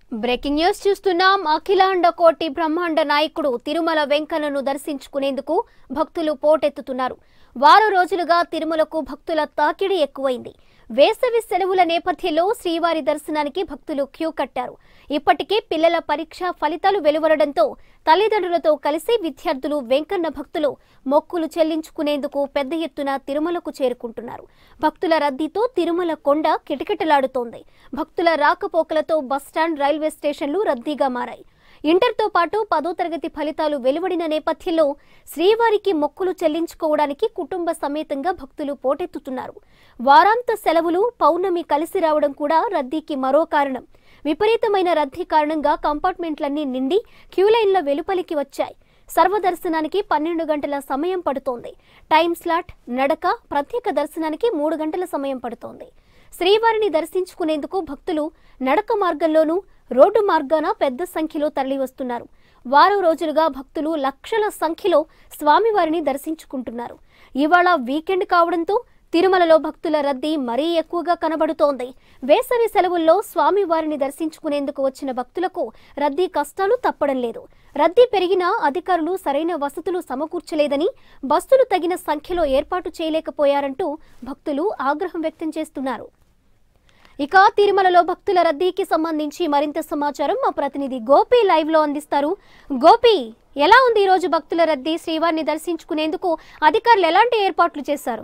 breaking news చూస్తున్నాం అఖిలాండ కోటి బ్రహ్మాండ నాయకుడు తిరుమల వెంకన్నను దర్శించుకునేందుకు భక్తులు పోటెత్తుతున్నారు వారం రోజులుగా తిరుమలకు భక్తుల తాకిడి ఎక్కువైంది వేసవి సెలవుల నేపథ్యంలో శ్రీవారి దర్శనానికి భక్తులు క్యూ కట్టారు ఇప్పటికే పిల్లల పరీక్ష ఫలితాలు వెలువడడంతో తల్లిదండ్రులతో కలిసి విద్యార్థులు వెంకన్న భక్తులు మొక్కులు చెల్లించుకునేందుకు పెద్ద ఎత్తున తిరుమలకు చేరుకుంటున్నారు భక్తుల రద్దీతో తిరుమల కొండ కిటకిటలాడుతోంది భక్తుల రాకపోకలతో బస్టాండ్ రైల్వే స్టేషన్లు రద్దీగా మారాయి ఇంటర్తో పాటు పదో తరగతి ఫలితాలు వెలువడిన నేపథ్యంలో శ్రీవారికి మొక్కులు చెల్లించుకోవడానికి కుటుంబ సమేతంగా భక్తులు పోటెత్తుతున్నారు వారాంత సెలవులు పౌర్ణమి కలిసి రావడం కూడా రద్దీకి మరో కారణం విపరీతమైన రద్దీ కారణంగా కంపార్ట్మెంట్లన్నీ నిండి క్యూలైన్ల వెలుపలికి వచ్చాయి సర్వదర్శనానికి పన్నెండు గంటల సమయం పడుతోంది టైం స్లాట్ నడక ప్రత్యేక దర్శనానికి మూడు గంటల సమయం పడుతోంది శ్రీవారిని దర్శించుకునేందుకు భక్తులు నడక మార్గంలోనూ రోడ్డు మార్గాన పెద్ద సంఖ్యలో తరలివస్తున్నారు వారం రోజులుగా భక్తులు లక్షల సంఖ్యలో స్వామివారిని దర్శించుకుంటున్నారు ఇవాళ వీకెండ్ కావడంతో తిరుమలలో భక్తుల రద్దీ మరీ ఎక్కువగా కనబడుతోంది వేసవి సెలవుల్లో స్వామివారిని దర్శించుకునేందుకు వచ్చిన భక్తులకు రద్దీ కష్టాలు తప్పడం లేదు రద్దీ పెరిగినా అధికారులు సరైన వసతులు సమకూర్చలేదని బస్సులు తగిన సంఖ్యలో ఏర్పాటు చేయలేకపోయారంటూ భక్తులు ఆగ్రహం వ్యక్తం చేస్తున్నారు ఇక తిరుమలలో భక్తుల రద్దీకి సంబంధించి మరింత సమాచారం మా ప్రతినిధి గోపి లైవ్ లో అందిస్తారు గోపి ఎలా ఉంది ఈ రోజు భక్తుల రద్దీ శ్రీవారిని దర్శించుకునేందుకు అధికారులు ఎలాంటి ఏర్పాట్లు చేశారు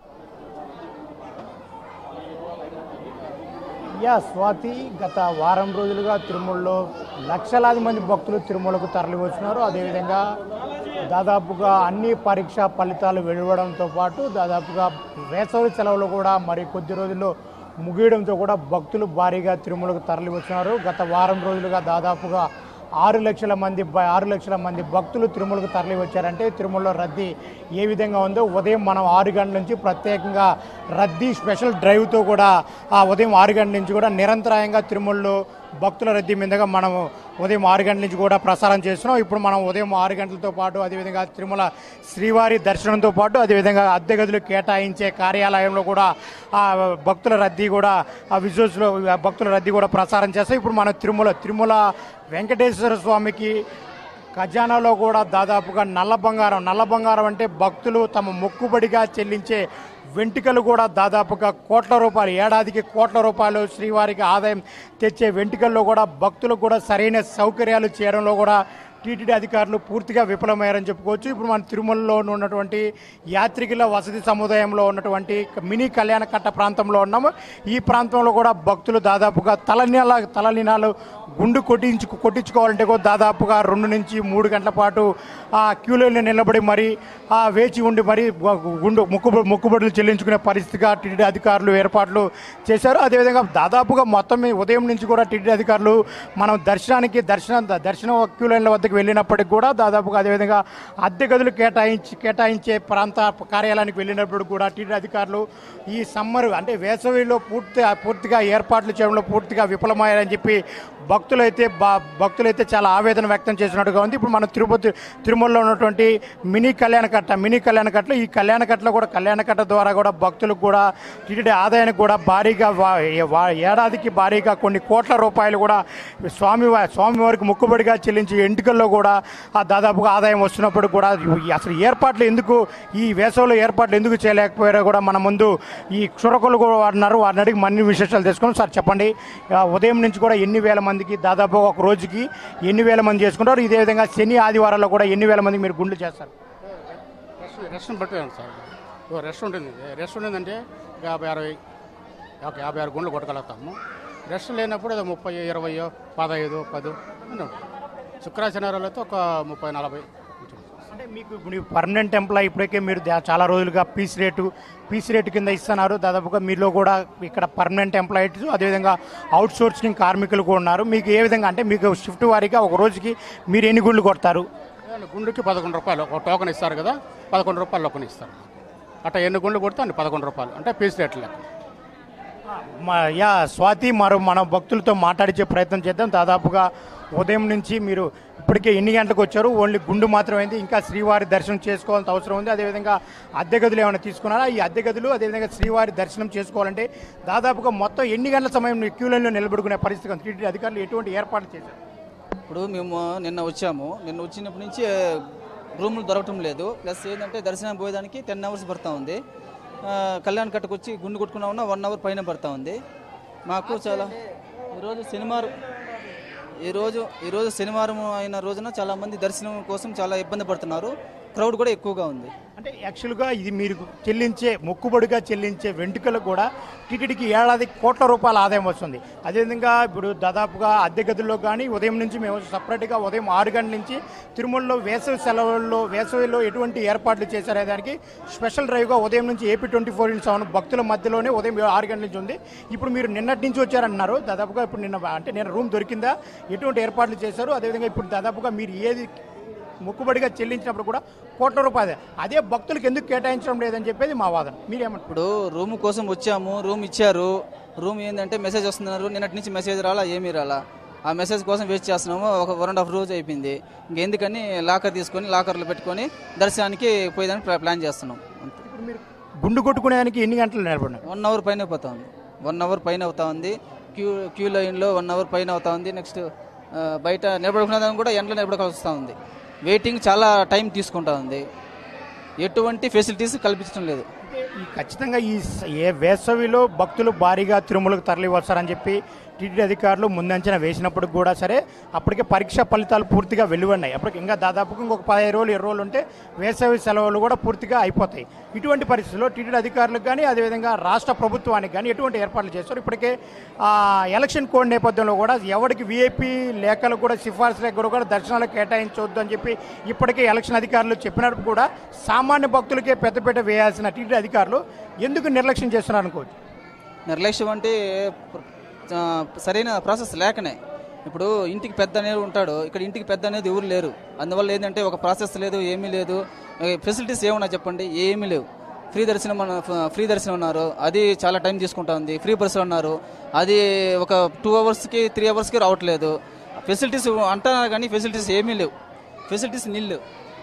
యా స్వాతి గత వారం రోజులుగా తిరుమలలో లక్షలాది మంది భక్తులు తిరుమలకు తరలి వచ్చినారు అదేవిధంగా దాదాపుగా అన్ని పరీక్ష ఫలితాలు వెలువడంతో పాటు దాదాపుగా వేసవి సెలవులు కూడా మరి కొద్ది రోజుల్లో ముగియడంతో కూడా భక్తులు భారీగా తిరుమలకు తరలి వచ్చినారు గత వారం రోజులుగా దాదాపుగా ఆరు లక్షల మంది బ- ఆరు లక్షల మంది భక్తులు తిరుమలకు తరలి వచ్చారంటే తిరుమలలో రద్దీ ఏ విధంగా ఉందో ఉదయం మనం ఆరు గంటల నుంచి ప్రత్యేకంగా రద్దీ స్పెషల్ డ్రైవ్తో కూడా ఆ ఉదయం ఆరు గంటల నుంచి కూడా నిరంతరాయంగా తిరుమలలో భక్తుల రద్దీ మీదుగా మనము ఉదయం ఆరు గంటల నుంచి కూడా ప్రసారం చేస్తున్నాం ఇప్పుడు మనం ఉదయం ఆరు గంటలతో పాటు అదేవిధంగా తిరుమల శ్రీవారి దర్శనంతో పాటు అదేవిధంగా అద్దె గదులు కేటాయించే కార్యాలయంలో కూడా ఆ భక్తుల రద్దీ కూడా ఆ విజువల్స్లో ఆ భక్తుల రద్దీ కూడా ప్రసారం చేస్తాం ఇప్పుడు మనం తిరుమల తిరుమల వెంకటేశ్వర స్వామికి ఖజానాలో కూడా దాదాపుగా నల్ల బంగారం నల్ల బంగారం అంటే భక్తులు తమ మొక్కుబడిగా చెల్లించే వెంట్రుకలు కూడా దాదాపుగా కోట్ల రూపాయలు ఏడాదికి కోట్ల రూపాయలు శ్రీవారికి ఆదాయం తెచ్చే వెంట్రుకల్లో కూడా భక్తులకు కూడా సరైన సౌకర్యాలు చేయడంలో కూడా టీటీడీ అధికారులు పూర్తిగా విఫలమయ్యారని చెప్పుకోవచ్చు ఇప్పుడు మన తిరుమలలో ఉన్నటువంటి యాత్రికుల వసతి సముదాయంలో ఉన్నటువంటి మినీ కళ్యాణ కట్ట ప్రాంతంలో ఉన్నాము ఈ ప్రాంతంలో కూడా భక్తులు దాదాపుగా తలనీల తలనీనాలు గుండు కొట్టించు కొట్టించుకోవాలంటే కూడా దాదాపుగా రెండు నుంచి మూడు గంటల పాటు ఆ క్యూలో నిలబడి మరి ఆ వేచి ఉండి మరి గుండు మొక్కు మొక్కుబడులు చెల్లించుకునే పరిస్థితిగా టీటీడీ అధికారులు ఏర్పాట్లు చేశారు అదేవిధంగా దాదాపుగా మొత్తం ఈ ఉదయం నుంచి కూడా టీటీడీ అధికారులు మనం దర్శనానికి దర్శనం దర్శనం క్యూ లైన్ల వద్దకు వెళ్ళినప్పటికీ కూడా దాదాపుగా అదేవిధంగా అద్దె గదులు కేటాయించి కేటాయించే ప్రాంత కార్యాలయానికి వెళ్ళినప్పుడు కూడా టీటీడీ అధికారులు ఈ సమ్మర్ అంటే వేసవిలో పూర్తి పూర్తిగా ఏర్పాట్లు చేయడంలో పూర్తిగా విఫలమయ్యారని చెప్పి భక్తులైతే బా భక్తులైతే చాలా ఆవేదన వ్యక్తం చేసినట్టుగా ఉంది ఇప్పుడు మన తిరుపతి తిరుమలలో ఉన్నటువంటి మినీ కళ్యాణ కట్ట మినీ కళ్యాణ కట్టలో ఈ కళ్యాణ కట్టలో కూడా కళ్యాణ కట్ట ద్వారా కూడా భక్తులకు కూడా టీటీడీ ఆదాయానికి కూడా భారీగా వా- ఏ- వా- ఏడాదికి భారీగా కొన్ని కోట్ల రూపాయలు కూడా స్వామి వా- స్వామివారికి మొక్కుబడిగా చెల్లించి ఎంటుకల్లో కూడా ఆ దాదాపుగా ఆదాయం వస్తున్నప్పుడు కూడా ఈ అసలు ఏర్పాట్లు ఎందుకు ఈ వేసవిలో ఏర్పాట్లు ఎందుకు చేయలేకపోయారో కూడా మన ముందు ఈ క్షురకులు కూడా వాడినారు వారిని అడిగి మన్ని విశేషాలు తెలుసుకున్నాం సార్ చెప్పండి ఆ, ఉదయం నుంచి కూడా ఎన్ని వేల మందికి దాదాపు ఒక రోజుకి ఎన్ని వేల మంది చేసుకుంటారు ఇదే విధంగా శని ఆదివారాల్లో కూడా ఎన్ని వేల మందికి మీరు గుండ్లు చేస్తారు రెస్ట్ రెస్ట్ని బట్టి ఉంది సార్ ఓ రెస్ట్ ఉంటుంది రెస్ట్ ఉండిందంటే యాభై అరవై ఒక యాభై ఆరు గుండ్లు కొట్టగలుగుతాము రెస్ట్ లేనప్పుడు అది ముప్పై ఇరవై పదహైదు పది అని ఉంటుంది శుక్ర శనివారాలు అయితే ఒక ముప్పై నలభై ఉంటుంది అంటే మీకు ఇప్పుడు పర్మనెంట్ ఎంప్లాయ్ ఇప్పటికే మీరు దా- చాలా రోజులుగా పీస్ రేటు పీస్ రేటు కింద ఇస్తున్నారు దాదాపుగా మీలో కూడా ఇక్కడ పర్మనెంట్ ఎంప్లాయీస్ అదేవిధంగా అవుట్ సోర్సింగ్ కార్మికులు కూడా ఉన్నారు మీకు ఏ విధంగా అంటే మీకు షిఫ్ట్ వారీగా ఒక రోజుకి మీరు ఎన్ని గుళ్ళు కొడతారు ఏదైనా గుండుకి పదకొండు రూపాయలు ఒక టోకెన్ ఇస్తారు కదా పదకొండు రూపాయలు ఒకని ఇస్తారు అట్లా ఎన్ని గుండ్లు కొడితే అన్ని పదకొండు రూపాయలు అంటే పీస్ రేట్ లెక్క మా- యా స్వాతి మరో మన భక్తులతో మాట్లాడించే ప్రయత్నం చేద్దాం దాదాపుగా ఉదయం నుంచి మీరు ఇప్పటికే ఎన్ని గంటలకు వచ్చారు ఓన్లీ గుండు మాత్రమైంది ఇంకా శ్రీవారి దర్శనం చేసుకోవాల్సిన అవసరం ఉంది అదేవిధంగా అద్దె గదులు ఏమైనా తీసుకున్నారా ఈ అద్దె గదులు అదేవిధంగా శ్రీవారి దర్శనం చేసుకోవాలంటే దాదాపుగా మొత్తం ఎన్ని గంటల సమయం క్యూ లైన్లో నిలబడుకునే పరిస్థితి ఉంది టీటీడీ అధికారులు ఎటువంటి ఏర్పాట్లు చేశారు ఇప్పుడు మేము నిన్న వచ్చాము నిన్న వచ్చినప్పటి నుంచి రూములు దొరకటం లేదు ప్లస్ ఏంటంటే దర్శనం పోయేదానికి టెన్ అవర్స్ పడతా ఉంది ఆ, కళ్యాణ్ కట్టకు వచ్చి గుండు కొట్టుకున్నా ఉన్నా వన్ అవర్ పైన పడతా ఉంది మాకు చాలా ఈరోజు శనివారం ఈరోజు ఈరోజు శనివారం అయిన రోజున చాలా మంది దర్శనం కోసం చాలా ఇబ్బంది పడుతున్నారు క్రౌడ్ కూడా ఎక్కువగా ఉంది అంటే యాక్చువల్గా ఇది మీరు చెల్లించే మొక్కుబడిగా చెల్లించే వెంట్రుకలు కూడా టీటీడీకి ఏడాది కోట్ల రూపాయల ఆదాయం వస్తుంది అదేవిధంగా ఇప్పుడు దాదాపుగా అద్దె గదుల్లో కానీ ఉదయం నుంచి మేము సపరేట్గా ఉదయం ఆరు గంటల నుంచి తిరుమలలో వేసవి సెలవుల్లో వేసవిలో ఎటువంటి ఏర్పాట్లు చేశారనే దానికి స్పెషల్ డ్రైవ్గా ఉదయం నుంచి AP twenty four into seven భక్తుల మధ్యలోనే ఉదయం ఆరు గంటల నుంచి ఉంది ఇప్పుడు మీరు నిన్నటి నుంచి వచ్చారన్నారు దాదాపుగా ఇప్పుడు నిన్న అంటే నేను రూమ్ దొరికిందా ఎటువంటి ఏర్పాట్లు చేశారు అదేవిధంగా ఇప్పుడు దాదాపుగా మీరు ఏది మొక్కుబడిగా చెల్లించినప్పుడు కూడా కోట్ల రూపాయలు అదే భక్తులకు ఎందుకు కేటాయించడం లేదని చెప్పేది మా వాదన మీరేమంటారు ఇప్పుడు రూమ్ కోసం వచ్చాము రూమ్ ఇచ్చారు రూమ్ ఏంటంటే మెసేజ్ వస్తున్నారు నిన్నటి నుంచి మెసేజ్ రాలా ఏమీ రాలా ఆ మెసేజ్ కోసం వెయిట్ చేస్తున్నాము ఒక వన్ అండ్ హాఫ్ రోజు అయిపోయింది ఇంకెందుకని లాకర్ తీసుకొని లాకర్లో పెట్టుకొని దర్శనానికి పోయేదానికి ప్లా- ప్లాన్ చేస్తున్నాం అంతే ఇప్పుడు మీరు గుండు కొట్టుకునేదానికి ఎన్ని గంటలు నిలబడినారు వన్ అవర్ పైన పోతా ఉంది వన్ అవర్ పైన అవుతా ఉంది క్యూ క్యూ లైన్లో వన్ అవర్ పైన అవుతా ఉంది నెక్స్ట్ ఆ, బయట నిలబడుకునేదానికి కూడా ఎండలో నిలబడాల్సి వస్తూ ఉంది వెయిటింగ్ చాలా టైం తీసుకుంటా ఉంది ఎటువంటి ఫెసిలిటీస్ కల్పించడం లేదు అంటే ఈ ఖచ్చితంగా ఈ స- ఏ వేసవిలో భక్తులు భారీగా తిరుమలకు తరలి వస్తారని చెప్పి టీటీడీ అధికారులు ముందంచనా వేసినప్పుడు కూడా సరే అప్పటికే పరీక్ష ఫలితాలు పూర్తిగా వెలువడినాయి అప్పటికి ఇంకా దాదాపుగా ఇంకొక పదిహేను రోజులు ఇరవై రోజులు ఉంటే వేసవి సెలవులు కూడా పూర్తిగా అయిపోతాయి ఇటువంటి పరిస్థితుల్లో టీటీడీ అధికారులకు కానీ అదేవిధంగా రాష్ట్ర ప్రభుత్వానికి కానీ ఎటువంటి ఏర్పాట్లు చేస్తారు ఇప్పటికే ఆ, ఎలక్షన్ కోడ్ నేపథ్యంలో కూడా ఎవరికి విఐపి లేఖలు కూడా సిఫార్సు లేఖలు కూడా దర్శనాలు కేటాయించవద్దు అని చెప్పి ఇప్పటికే ఎలక్షన్ అధికారులు చెప్పినప్పుడు కూడా సామాన్య భక్తులకే పెద్దపీట వేయాల్సిన టీటీడీ అధికారులు ఎందుకు నిర్లక్ష్యం చేస్తున్నారు అనుకోవచ్చు నిర్లక్ష్యం అంటే ఆ, సరైన ప్రాసెస్ లేకనే ఇప్పుడు ఇంటికి పెద్ద అనేది ఉంటాడు ఇక్కడ ఇంటికి పెద్ద అనేది ఎవరు లేరు అందువల్ల ఏంటంటే ఒక ప్రాసెస్ లేదు ఏమీ లేదు ఫెసిలిటీస్ ఏమన్నా చెప్పండి ఏమీ లేవు ఫ్రీ దర్శనం అన్న- ఫ్రీ దర్శనం ఉన్నారు అది చాలా టైం తీసుకుంటా ఉంది ఫ్రీ బస్సులు ఉన్నారు అది ఒక టూ అవర్స్కి త్రీ అవర్స్కి రావట్లేదు ఫెసిలిటీస్ అంటున్నారు కానీ ఫెసిలిటీస్ ఏమీ లేవు ఫెసిలిటీస్ నిల్లు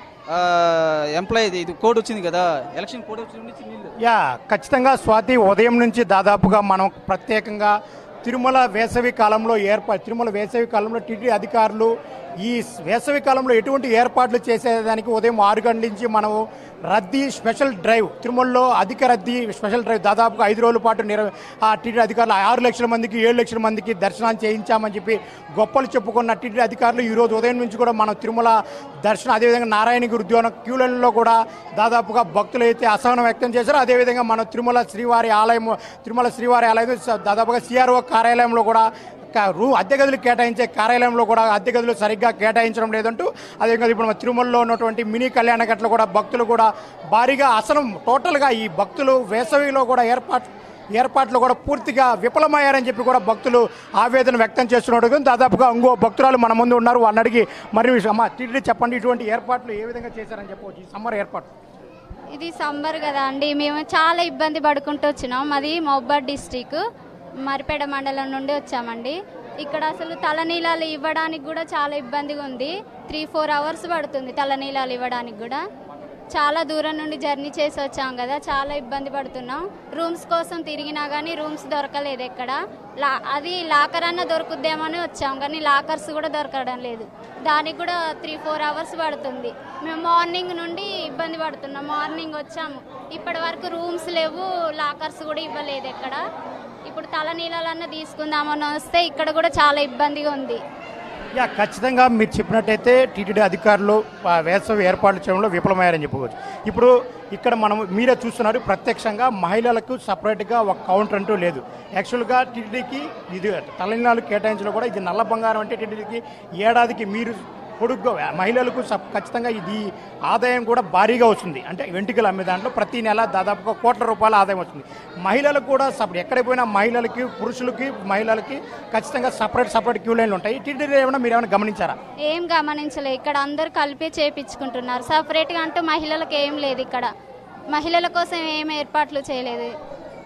ఎంప్లాయీ ఇది కోడ్ వచ్చింది కదా ఎలక్షన్ కోడ్ వచ్చిన నుంచి నిల్లు యా ఖచ్చితంగా స్వాతి ఉదయం నుంచి దాదాపుగా మనం ప్రత్యేకంగా తిరుమల వేసవి కాలంలో ఏర్పాటు తిరుమల వేసవి కాలంలో టీటీ అధికారులు ఈ వేసవి కాలంలో ఎటువంటి ఏర్పాట్లు చేసేదానికి ఉదయం ఆరు గంటల నుంచి మనము రద్దీ స్పెషల్ డ్రైవ్ తిరుమలలో అధిక రద్దీ స్పెషల్ డ్రైవ్ దాదాపుగా ఐదు రోజుల పాటు నిర ఆ టీటీ అధికారులు ఆరు లక్షల మందికి ఏడు లక్షల మందికి దర్శనం చేయించామని చెప్పి గొప్పలు చెప్పుకున్న టీటీ అధికారులు ఈ రోజు ఉదయం నుంచి కూడా మనం తిరుమల దర్శనం అదేవిధంగా నారాయణగిరి ఉద్యాన క్యూ లైన్లో కూడా దాదాపుగా భక్తులు అయితే అసహనం వ్యక్తం చేశారు అదేవిధంగా మనం తిరుమల శ్రీవారి ఆలయం తిరుమల శ్రీవారి ఆలయం దాదాపుగా సిఆర్ఓ కార్యాలయంలో కూడా క- రూ అద్దె గదులు కేటాయించే కార్యాలయంలో కూడా అద్దె గదులు సరిగ్గా కేటాయించడం లేదంటూ అదేవిధంగా ఇప్పుడు మన తిరుమలలో ఉన్నటువంటి మినీ కళ్యాణ గట్ల కూడా భక్తులు కూడా భారీగా అసలు టోటల్గా ఈ భక్తులు వేసవిలో కూడా ఏర్పాటు ఏర్పాట్లు కూడా పూర్తిగా విఫలమయ్యారని చెప్పి కూడా భక్తులు ఆవేదన వ్యక్తం చేస్తున్నట్టు దాదాపుగా ఇంకో భక్తురాలు మన ముందు ఉన్నారు వాళ్ళని అడిగి మరి అమ్మ టీటీ చెప్పండి ఇటువంటి ఏర్పాట్లు ఏ విధంగా చేశారని చెప్పవచ్చు ఈ సమ్మర్ ఏర్పాటు ఇది సమ్మర్ కదా అండి మేము చాలా ఇబ్బంది పడుకుంటూ వచ్చినాం మాది మహబాద్ డిస్టిక్ మరిపేట మండలం నుండి వచ్చామండి ఇక్కడ అసలు తలనీలాలు ఇవ్వడానికి కూడా చాలా ఇబ్బందిగా ఉంది త్రీ ఫోర్ అవర్స్ పడుతుంది తలనీలాలు ఇవ్వడానికి కూడా చాలా దూరం నుండి జర్నీ చేసి వచ్చాం కదా చాలా ఇబ్బంది పడుతున్నాం రూమ్స్ కోసం తిరిగినా కానీ రూమ్స్ దొరకలేదు ఎక్కడ లా అది లాకర్ అన్న దొరుకుద్దేమని వచ్చాం కానీ లాకర్స్ కూడా దొరకడం లేదు దానికి కూడా త్రీ ఫోర్ అవర్స్ పడుతుంది మేము మార్నింగ్ నుండి ఇబ్బంది పడుతున్నాం మార్నింగ్ వచ్చాము ఇప్పటి వరకు రూమ్స్ లేవు లాకర్స్ కూడా ఇవ్వలేదు ఎక్కడ ఇప్పుడు తలనీళ్ళలన్నా తీసుకుందామని వస్తే ఇక్కడ కూడా చాలా ఇబ్బందిగా ఉంది యా ఖచ్చితంగా మీరు చెప్పినట్టయితే టీటీడీ అధికారులు ఆ, వేసవి ఏర్పాట్లు చేయడంలో విఫలమయ్యారని చెప్పుకోవచ్చు ఇప్పుడు ఇక్కడ మనం మీరే చూస్తున్నారు ప్రత్యక్షంగా మహిళలకు సపరేట్గా ఒక కౌంటర్ అంటూ లేదు యాక్చువల్గా టీటీడీకి ఇది తలనీలాలు కేటాయించడం కూడా ఇది నల్ల బంగారం అంటే టీటీడీకి ఏడాదికి మీరు పొడుగ్గా మహిళలకు సప్- ఖచ్చితంగా ఇది ఆదాయం కూడా భారీగా వస్తుంది అంటే వెంట్రుకలు అమ్మే దాంట్లో ప్రతి నెల దాదాపుగా కోట్ల రూపాయల ఆదాయం వస్తుంది మహిళలకు కూడా సపరేట్ ఎక్కడికి పోయినా మహిళలకి పురుషులకి మహిళలకి ఖచ్చితంగా సపరేట్ సపరేట్ క్యూ లైన్లు ఉంటాయి టీటీడీ ఏమైనా మీరు ఏమైనా గమనించారా ఏం గమనించలేదు ఇక్కడ అందరు కలిపి చేపించుకుంటున్నారు సపరేట్గా అంటూ మహిళలకు ఏం లేదు ఇక్కడ మహిళల కోసం ఏం ఏర్పాట్లు చేయలేదు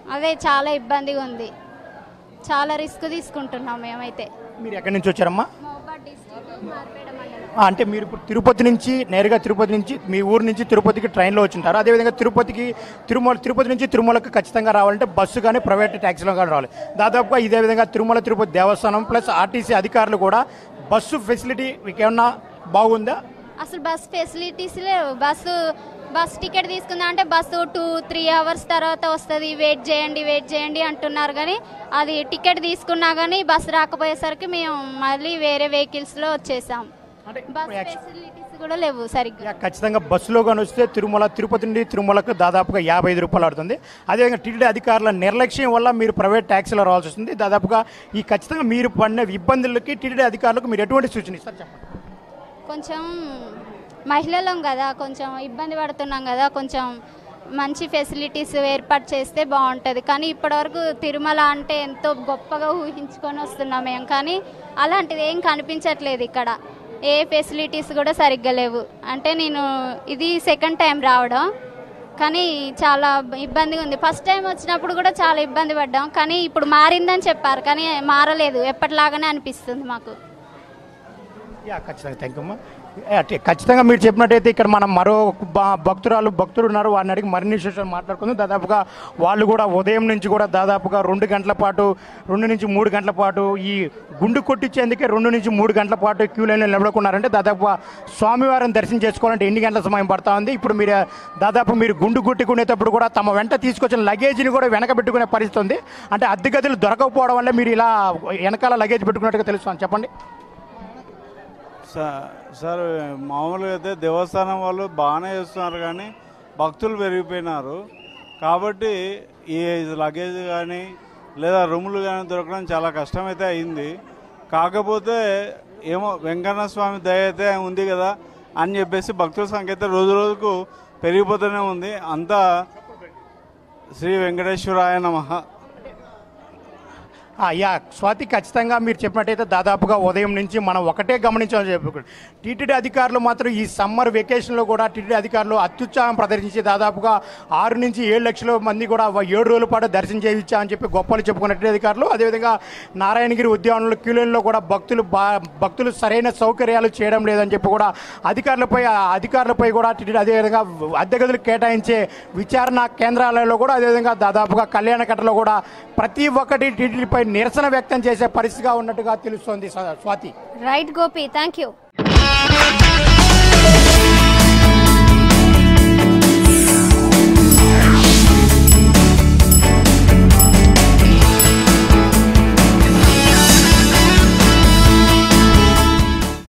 అదే చాలా ఇబ్బందిగా ఉంది చాలా రిస్క్ తీసుకుంటున్నాం మేమైతే మీరు ఎక్కడి నుంచి వచ్చారమ్మా మహబాద్ డిస్ట్రిక్ట్ మార్పేట మండలం ఆ, అంటే మీరు ఇప్పుడు తిరుపతి నుంచి నేరుగా తిరుపతి నుంచి మీ ఊరు నుంచి తిరుపతికి ట్రైన్లో వచ్చింటారు అదేవిధంగా తిరుపతికి తిరుమల తిరుపతి నుంచి తిరుమలకి ఖచ్చితంగా రావాలంటే బస్సు కానీ ప్రైవేట్ ట్యాక్సీలో కానీ రావాలి దాదాపుగా ఇదే విధంగా తిరుమల తిరుపతి దేవస్థానం ప్లస్ ఆర్టీసీ అధికారులు కూడా బస్సు ఫెసిలిటీ మీకు ఏమన్నా బాగుందా అసలు బస్ ఫెసిలిటీస్ లేవు బస్సు బస్ టికెట్ తీసుకుందా అంటే బస్సు టూ త్రీ అవర్స్ తర్వాత వస్తుంది వెయిట్ చేయండి వెయిట్ చేయండి అంటున్నారు కానీ అది టికెట్ తీసుకున్నా కానీ బస్సు రాకపోయేసరికి మేము మళ్ళీ వేరే వెహికల్స్లో వచ్చేసాం అంటే బస్ ఫెసిలిటీస్ కూడా లేవు సరిగ్గా యా, ఖచ్చితంగా బస్సులో కానీ వస్తే తిరుమల తిరుపతి నుండి తిరుమలకు దాదాపుగా యాభై ఐదు రూపాయలు అవుతుంది అదేవిధంగా టీటీడీ అధికారుల నిర్లక్ష్యం వల్ల మీరు ప్రైవేట్ ట్యాక్సీలో రావాల్సి వస్తుంది దాదాపుగా ఈ ఖచ్చితంగా మీరు పడిన ఇబ్బందులకి టీటీడీ అధికారులకు మీరు ఎటువంటి సూచన ఇస్తారు చెప్పండి కొంచెం మహిళలం కదా కొంచెం ఇబ్బంది పడుతున్నాం కదా కొంచెం మంచి ఫెసిలిటీస్ ఏర్పాటు చేస్తే బాగుంటుంది కానీ ఇప్పటివరకు తిరుమల అంటే ఎంతో గొప్పగా ఊహించుకొని వస్తున్నాం మేము కానీ అలాంటిది ఏం కనిపించట్లేదు ఇక్కడ ఏ ఫెసిలిటీస్ కూడా సరిగ్గా లేవు అంటే నేను ఇది సెకండ్ టైం రావడం కానీ చాలా ఇబ్బందిగా ఉంది ఫస్ట్ టైం వచ్చినప్పుడు కూడా చాలా ఇబ్బంది పడ్డాం కానీ ఇప్పుడు మారిందని చెప్పారు కానీ మారలేదు ఎప్పటిలాగానే అనిపిస్తుంది మాకు యా ఖచ్చితంగా థ్యాంక్ యూ అమ్మా ఏ, అంటే ఖచ్చితంగా మీరు చెప్పినట్టయితే ఇక్కడ మనం మరో బ- భక్తురాలు భక్తులు ఉన్నారు వారిని అడిగి మరిన్ని విశేషాలు మాట్లాడుకుందాం దాదాపుగా వాళ్ళు కూడా ఉదయం నుంచి కూడా దాదాపుగా రెండు గంటల పాటు రెండు నుంచి మూడు గంటల పాటు ఈ గుండు కొట్టించేందుకే రెండు నుంచి మూడు గంటల పాటు క్యూ లైన్లో నిలబడుకున్నారంటే దాదాపుగా స్వామివారిని దర్శనం చేసుకోవాలంటే ఎన్ని గంటల సమయం పడతా ఉంది ఇప్పుడు మీరు దాదాపు మీరు గుండు కొట్టుకునేటప్పుడు కూడా తమ వెంట తీసుకొచ్చిన లగేజ్ని కూడా వెనక పెట్టుకునే పరిస్థితి ఉంది అంటే అద్దె గదులు దొరకకపోవడం వల్ల మీరు ఇలా వెనకాల లగేజ్ పెట్టుకున్నట్టుగా తెలుస్తాను చెప్పండి సా- సార్ మామూలుగా అయితే దేవస్థానం వాళ్ళు బాగానే చేస్తున్నారు కానీ భక్తులు పెరిగిపోయినారు కాబట్టి ఈ లగేజ్ కానీ లేదా రూములు కానీ దొరకడం చాలా కష్టమైతే అయింది కాకపోతే ఏమో వెంకన్న స్వామి దయ అయితే ఉంది కదా అని చెప్పేసి భక్తుల సంఖ్య అయితే రోజు రోజుకు పెరిగిపోతూనే ఉంది అంతా శ్రీ వెంకటేశ్వరాయ నమః ఆ, యా స్వాతి ఖచ్చితంగా మీరు చెప్పినట్టయితే దాదాపుగా ఉదయం నుంచి మనం ఒకటే గమనించాలని చెప్పుకోండి టీటీడీ అధికారులు మాత్రం ఈ సమ్మర్ వెకేషన్లో కూడా టీటీడీ అధికారులు అత్యుత్సాహం ప్రదర్శించి దాదాపుగా ఆరు నుంచి ఏడు లక్షల మంది కూడా వ- ఏడు రోజుల పాటు దర్శనం చేయించామని చెప్పి గొప్పలు చెప్పుకున్న టీటీడీ అధికారులు అదేవిధంగా నారాయణగిరి ఉద్యానంలో క్యూలైన్లో కూడా భక్తులు బా భక్తులు సరైన సౌకర్యాలు చేయడం లేదని చెప్పి కూడా అధికారులపై ఆ అధికారులపై కూడా టీటీడీ అదేవిధంగా అద్దె గదులు కేటాయించే విచారణ కేంద్రాలలో కూడా అదేవిధంగా దాదాపుగా కళ్యాణకట్టలో కూడా ప్రతి ఒక్కటి టీటీడీపై నిరసన వ్యక్తం చేసే పరిస్థితిగా ఉన్నట్టుగా తెలుస్తోంది స్వా- Swathi right Gopi thank you